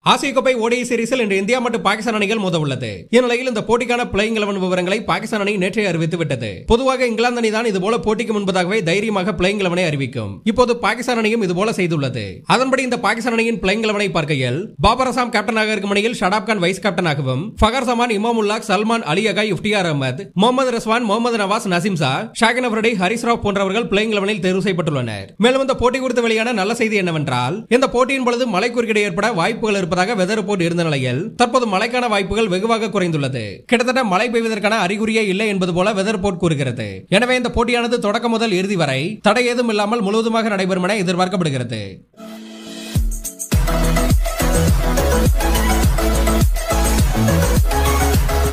ஆசிய கோப்பை ஓடிஐ சீரிஸில் இன்று இந்தியா மற்றும் பாகிஸ்தான் அணிகள் மோத உள்ளது இந்நிலையில் இந்த போட்டிக்கான பிளேயிங் லெவன் விவரங்களை பாகிஸ்தான் அணி நேற்றே அறிவித்து விட்டது பொதுவாக இங்கிலாந்து அணி தான் இதுபோல போட்டிக்கு முன்பதாகவே தைரியமாக பிளேயிங் லெவனை அறிவிக்கும் இப்போது பாகிஸ்தான் அணியும் இதுபோல செய்துள்ளது அதன்படி இந்த பாகிஸ்தான் அணியின் பிளேயிங் லெவனை பார்க்கையில் பாபர் அசாம் கேப்டனாக இருக்கும் அணியில் ஷடாப் கான் வைஸ் கேப்டனாகவும் ஃபகர் சமான் இமாமுல்லாக் சல்மான் அலி அகா இஃப்டியார் அஹமத் முகமது ரஸ்வான் முகமது நவாஸ் நசீம் ஷா ஷாகின் அஃப்ரடி ஹரிஸ் ராவ் போன்றவர்கள் பிளேயிங் லெவனில் தேர்வு செய்யப்பட்டுள்ளனர் மேலும் இந்த போட்டி குறித்து வெளியான நல்ல செய்தி என்னவென்றால் இந்த போட்டியின் பொழுது மழை குறுக்கீடு ஏற்பட வாய்ப்புகள் இருப்பதாக வெதர் ரிப்போர்ட் இருந்த நிலையில் தற்போது மழைக்கான வாய்ப்புகள் வெகுவாக குறைந்துள்ளது கிட்டத்தட்ட மழை பெய்வதற்கான அறிகுறியே இல்லை என்பது போல வெதர் ரிப்போர்ட் கூறுகிறது எனவே இந்த போட்டியானது தொடக்கம் முதல் இறுதி வரை தடை ஏதும் இல்லாமல் முழுவதுமாக நடைபெறும் என எதிர்பார்க்கப்படுகிறது